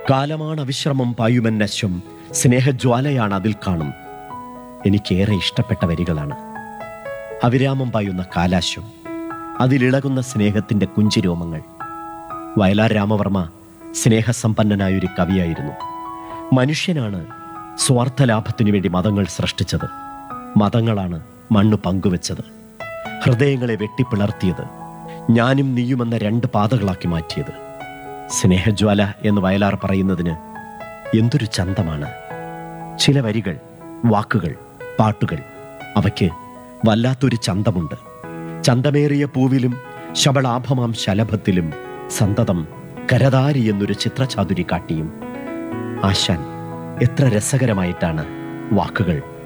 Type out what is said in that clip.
കാലമാണ് അവിശ്രമം പായുമെന്നശ്വം സ്നേഹജ്വാലയാണ് അതിൽ കാണും എനിക്കേറെ ഇഷ്ടപ്പെട്ട വരികളാണ് അവിരാമം പായുന്ന കാലാശ്വം അതിലിളകുന്ന സ്നേഹത്തിന്റെ കുഞ്ചിരോമങ്ങൾ വയലാർ രാമവർമ്മ സ്നേഹസമ്പന്നനായൊരു കവിയായിരുന്നു മനുഷ്യനാണ് സ്വാർത്ഥ ലാഭത്തിനു വേണ്ടി മതങ്ങൾ സൃഷ്ടിച്ചത് മതങ്ങളാണ് മണ്ണ് പങ്കുവെച്ചത് ഹൃദയങ്ങളെ വെട്ടിപ്പിളർത്തിയത് ഞാനും നീയുമെന്ന രണ്ട് പാതകളാക്കി മാറ്റിയത് സ്നേഹജ്വാല എന്ന് വയലാർ പറയുന്നതിന് എന്തൊരു ചന്തമാണ് ചില വരികൾ വാക്കുകൾ പാട്ടുകൾ അവയ്ക്ക് വല്ലാത്തൊരു ചന്തമുണ്ട് ചന്തമേറിയ പൂവിലും ശബളാഭമാം ശലഭത്തിലും സന്തതം കരതാരി എന്നൊരു ചിത്രചാതുരി കാട്ടിയും ആശാൻ എത്ര രസകരമായിട്ടാണ് വാക്കുകൾ